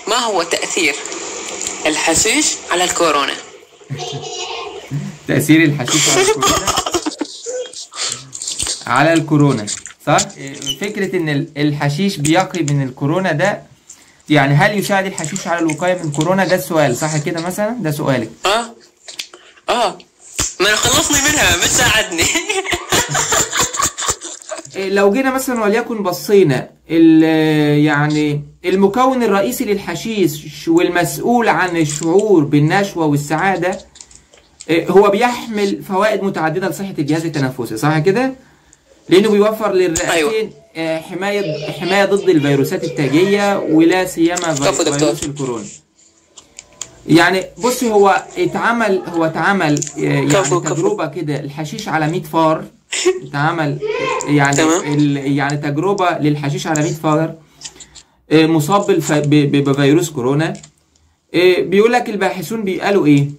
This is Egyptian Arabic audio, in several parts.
ما هو تأثير الحشيش على الكورونا تأثير الحشيش على الكورونا على الكورونا صح؟ فكرة إن ال- الحشيش بيقي من الكورونا ده يعني هل يساعد الحشيش على الوقاية من كورونا ده السؤال صح كده مثلا؟ ده سؤالك اه اه ما انا خلصني منها مش ساعدني إيه، لو جينا مثلا وليكن بصينا ال- يعني المكون الرئيسي للحشيش والمسؤول عن الشعور بالنشوة والسعادة إيه، هو بيحمل فوائد متعددة لصحة الجهاز التنفسي صح كده؟ لأنه بيوفر للرئتين أيوة. آه، حماية حماية ضد الفيروسات التاجية ولا سيما في- كفو دكتور. فيروس الكورونا. يعني بص هو اتعمل هو اتعمل آه، يعني كفو، كفو. تجربة كده الحشيش على 100 فار اتعمل يعني تمام. ال- يعني تجربة للحشيش على 100 فار آه، مصاب بالف- ب- ب- بفيروس كورونا آه، بيقول لك الباحثون بيقالوا ايه؟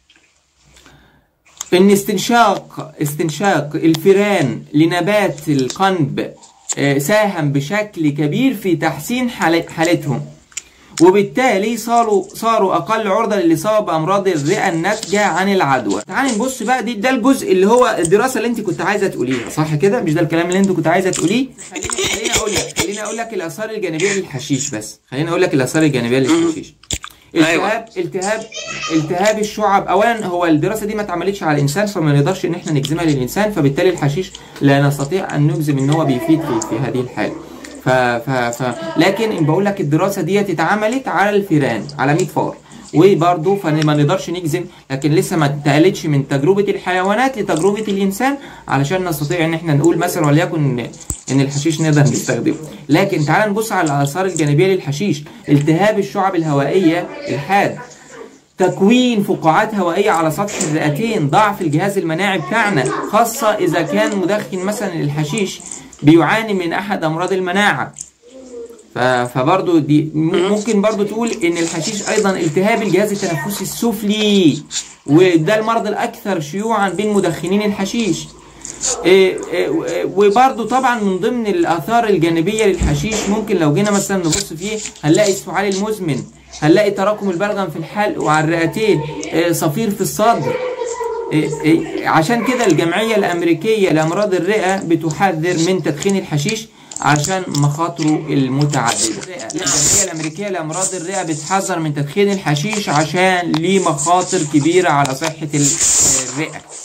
ان استنشاق استنشاق الفيران لنبات القنب آه، ساهم بشكل كبير في تحسين حال- حالتهم وبالتالي صاروا صاروا اقل عرضه للاصابه بامراض الرئه الناتجه عن العدوى. تعالي نبص بقى دي ده الجزء اللي هو الدراسه اللي انت كنت عايزه تقوليها صح كده؟ مش ده الكلام اللي انت كنت عايزه تقوليه؟ خليني خليني اقول لك خليني اقول لك الاثار الجانبيه للحشيش بس، خليني اقول لك الاثار الجانبيه للحشيش. التهاب التهاب التهاب الشعب اولا هو الدراسه دي ما اتعملتش على الانسان فما نقدرش ان احنا نجزمها للانسان فبالتالي الحشيش لا نستطيع ان نجزم ان هو بيفيد في, في هذه الحاله ف ف ف لكن بقول لك الدراسه ديت اتعملت على الفيران على 100 فار وبرضه فما نقدرش نجزم لكن لسه ما اتنقلتش من تجربه الحيوانات لتجربه الانسان علشان نستطيع ان احنا نقول مثلا وليكن ان الحشيش نقدر نستخدمه لكن تعال نبص على الاثار الجانبيه للحشيش التهاب الشعب الهوائيه الحاد تكوين فقاعات هوائية على سطح الرئتين ضعف الجهاز المناعي بتاعنا خاصة إذا كان مدخن مثلا الحشيش بيعاني من أحد أمراض المناعة ف- فبرضو دي م- ممكن برضو تقول ان الحشيش ايضا التهاب الجهاز التنفسي السفلي وده المرض الاكثر شيوعا بين مدخنين الحشيش إيه إيه وبرضو طبعا من ضمن الاثار الجانبيه للحشيش ممكن لو جينا مثلا نبص فيه هنلاقي السعال المزمن هنلاقي تراكم البلغم في الحلق وعلى الرئتين إيه صفير في الصدر إيه إيه عشان كده الجمعية الأمريكية لأمراض الرئة بتحذر من تدخين الحشيش عشان مخاطره المتعددة الجمعية الأمريكية لأمراض الرئة بتحذر من تدخين الحشيش عشان ليه مخاطر كبيرة على صحة ال- الرئة